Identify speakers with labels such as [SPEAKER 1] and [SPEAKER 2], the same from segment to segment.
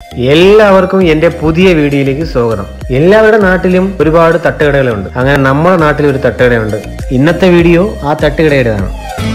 [SPEAKER 1] എല്ലാവർക്കും എൻ്റെ പുതിയ വീഡിയോയിലേക്ക് സ്വാഗതം എല്ലാവരുടെ നാട്ടിലും ഒരുപാട് തട്ടുകടകളുണ്ട് അങ്ങനെ നമ്മുടെ നാട്ടിൽ ഒരു തട്ടുകടയുണ്ട് ഇന്നത്തെ വീഡിയോ ആ തട്ടുകടയുടേതാണ്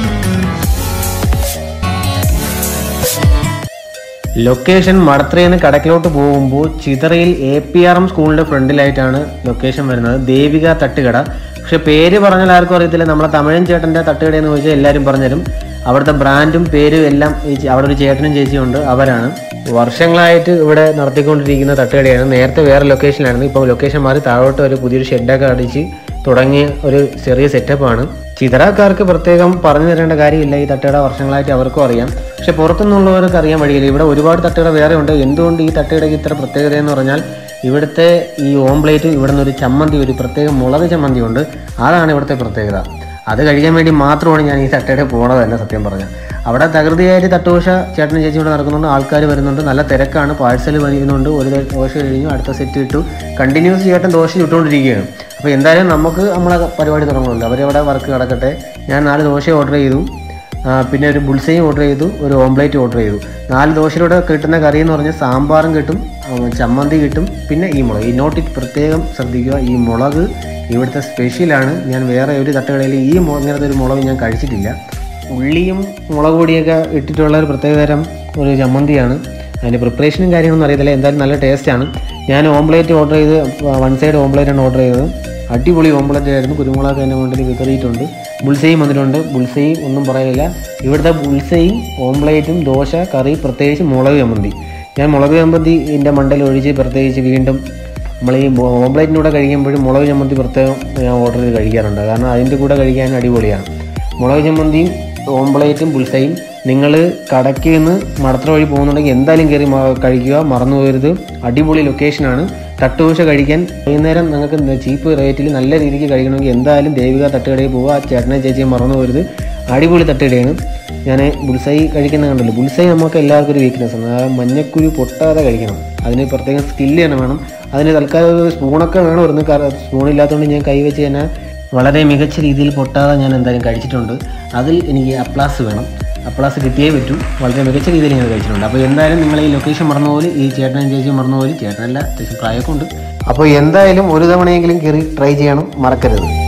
[SPEAKER 1] ലൊക്കേഷൻ മടത്രയിൽ നിന്ന് കടക്കിലോട്ട് പോകുമ്പോൾ ചിതറയിൽ എ പി ആർ എം സ്കൂളിന്റെ ഫ്രണ്ടിലായിട്ടാണ് ലൊക്കേഷൻ വരുന്നത് ദേവിക തട്ടുകട പക്ഷെ പേര് പറഞ്ഞാൽ ആർക്കും അറിയത്തില്ല നമ്മളെ തമിഴൻ ചേട്ടന്റെ തട്ടുകട എന്ന് ചോദിച്ചാൽ എല്ലാവരും പറഞ്ഞുതരും അവിടുത്തെ ബ്രാൻഡും പേരും എല്ലാം ഈ ചേ- അവിടെ ഒരു ചേട്ടനും ചേച്ചിയും ഉണ്ട് അവരാണ് വർഷങ്ങളായിട്ട് ഇവിടെ നടത്തിക്കൊണ്ടിരിക്കുന്ന തട്ടുകടയാണ് നേരത്തെ വേറെ ലൊക്കേഷനിലായിരുന്നു ഇപ്പോൾ ലൊക്കേഷൻ മാറി താഴോട്ട് ഒരു പുതിയൊരു ഷെഡൊക്കെ അടിച്ച് തുടങ്ങിയ ഒരു ചെറിയ സെറ്റപ്പാണ് ചിതറക്കാർക്ക് പ്രത്യേകം പറഞ്ഞു തരേണ്ട കാര്യമില്ല ഈ തട്ടുകട വർഷങ്ങളായിട്ട് അവർക്കും അറിയാം പക്ഷെ പുറത്തുനിന്നുള്ളവർക്ക് അറിയാൻ വഴിയില്ല ഇവിടെ ഒരുപാട് തട്ടുകട വേറെ ഉണ്ട് എന്തുകൊണ്ട് ഈ തട്ടുകടയ്ക്ക് ഇത്ര പ്രത്യേകത എന്ന് പറഞ്ഞാൽ ഇവിടുത്തെ ഈ ഓംപ്ലേറ്റ് ഇവിടെ നിന്ന് ഒരു ചമ്മന്തി ഒരു പ്രത്യേക മുളക് ചമ്മന്തി ഉണ്ട് അതാണ് ഇവിടുത്തെ പ്രത്യേകത അത് കഴിക്കാൻ വേണ്ടി മാത്രമാണ് ഞാൻ ഈ തട്ടുകടയിൽ പോണത് തന്നെ സത്യം പറഞ്ഞാൽ അവിടെ തകൃതിയായിട്ട് തട്ടുദോശ ചേട്ടനും ചേച്ചി ഇവിടെ നടക്കുന്നുണ്ട് ആൾക്കാർ വരുന്നുണ്ട് നല്ല തിരക്കാണ് പാഴ്സൽ വരുന്നുണ്ട് ഒരു ദോശ കഴിഞ്ഞു അടുത്ത സെറ്റ് ഇട്ടു കണ്ടിന്യൂസ് ചേട്ടൻ ദോശ ചുട്ടുകൊണ്ടിരിക്കുകയാണ് അപ്പോൾ എന്തായാലും നമുക്ക് നമ്മളെ പരിപാടി തുടങ്ങുമല്ലോ അവരവിടെ വർക്ക് കിടക്കട്ടെ ഞാൻ നാല് ദോശ ഓർഡർ ചെയ്തു ആ, പിന്നെ ഒരു ബുൾസയും ഓർഡർ ചെയ്തു ഒരു ഓംപ്ലേറ്റ് ഓർഡർ ചെയ്തു നാല് ദോശയിലൂടെ കിട്ടുന്ന കറി എന്ന് പറഞ്ഞാൽ സാമ്പാറും കിട്ടും ആ, ചമ്മന്തി കിട്ടും പിന്നെ ഈ മുളക് ഈ നോട്ടിൽ പ്രത്യേകം ശ്രദ്ധിക്കുക ഈ മുളക് ഇവിടുത്തെ സ്പെഷ്യലാണ് ഞാൻ വേറെ ഒരു തട്ടുകടയിൽ ഈ മു- ഇങ്ങനത്തെ ഒരു മുളക് ഞാൻ കഴിച്ചിട്ടില്ല ഉള്ളിയും മുളക് പൊടിയൊക്കെ ഇട്ടിട്ടുള്ള ഒരു പ്രത്യേകതരം ഒരു ചമ്മന്തിയാണ് അതിൻ്റെ പ്രിപ്പറേഷനും കാര്യങ്ങളൊന്നും അറിയത്തില്ല എന്തായാലും നല്ല ടേസ്റ്റാണ് ഞാൻ ഓംപ്ലേറ്റ് ഓർഡർ ചെയ്ത് വൺ സൈഡ് ഓംപ്ലേറ്റ് ആണ് ഓർഡർ ചെയ്തത് അടിപൊളി ഓംപ്ലേറ്റ് ആയിരുന്നു കുരുമുളക് അതിൻ്റെ കൊണ്ടിൽ വിതറിയിട്ടുണ്ട് ബുൾസയും വന്നിട്ടുണ്ട് ബുൾസയും ഒന്നും പറയില്ല ഇവിടുത്തെ ബുൾസയും ഓംപ്ലേറ്റും ദോശ കറി പ്രത്യേകിച്ച് മുളക് ചമ്മന്തി ഞാൻ മുളക് ചമ്മന്തി എൻ്റെ മണ്ടയിൽ ഒഴിച്ച് പ്രത്യേകിച്ച് വീണ്ടും നമ്മൾ ഈ ഓംപ്ലേറ്റിൻ്റെ കൂടെ കഴിക്കുമ്പോഴും മുളക് ചമ്മന്തി പ്രത്യേകം ഞാൻ ഓർഡർ ചെയ്ത് കഴിക്കാറുണ്ട് കാരണം അതിൻ്റെ കൂടെ കഴിക്കാൻ അടിപൊളിയാണ് മുളക് ചമ്മന്തിയും ഓംപ്ലേറ്റും ബുൾസയും നിങ്ങൾ കടയ്ക്ക് നിന്ന് മടത്ര വഴി പോകുന്നുണ്ടെങ്കിൽ എന്തായാലും കയറി മ- കഴിക്കുക മറന്നു പോകരുത് അടിപൊളി ലൊക്കേഷനാണ് തട്ടുദോശ കഴിക്കാൻ വൈകുന്നേരം നിങ്ങൾക്ക് ചീപ്പ് റേറ്റിൽ നല്ല രീതിക്ക് കഴിക്കണമെങ്കിൽ എന്തായാലും ദേവിക തട്ടുകടയിൽ പോവുക ആ ചേട്ടനെ ചേച്ചിയെ മറന്നു പോകരുത് അടിപൊളി തട്ടുകടയാണ് ഞാൻ ബുൾസൈ കഴിക്കുന്ന കണ്ടല്ലോ ബുൾസൈ നമുക്ക് എല്ലാവർക്കും ഒരു വീക്ക്നെസ് ആണ് ആ മഞ്ഞക്കുരു പൊട്ടാതെ കഴിക്കണം അതിന് പ്രത്യേകം സ്കില്ല് തന്നെ വേണം അതിന് തൽക്കാലം ഒരു സ്പൂണൊക്കെ വേണമായിരുന്നു കാരണം സ്പൂൺ ഇല്ലാത്തതുകൊണ്ട് ഞാൻ കൈവച്ച് തന്നെ വളരെ മികച്ച രീതിയിൽ പൊട്ടാതെ ഞാൻ എന്തായാലും കഴിച്ചിട്ടുണ്ട് അതിൽ എനിക്ക് അപ്ലാസ് വേണം അപ്ലാസ് കിട്ടിയേ പറ്റൂ വളരെ മികച്ച രീതിയിൽ ഞാൻ കഴിച്ചിട്ടുണ്ട് അപ്പോൾ എന്തായാലും നിങ്ങൾ ഈ ലൊക്കേഷൻ മറന്നുപോലെ ഈ ചേട്ടനും ചേച്ചിയും മറന്നുപോലെ ചേട്ടനല്ല അത്യാവശ്യം പ്രായമൊക്കെ ഉണ്ട് അപ്പോൾ എന്തായാലും ഒരു തവണയെങ്കിലും കയറി ട്രൈ ചെയ്യണം മറക്കരുത്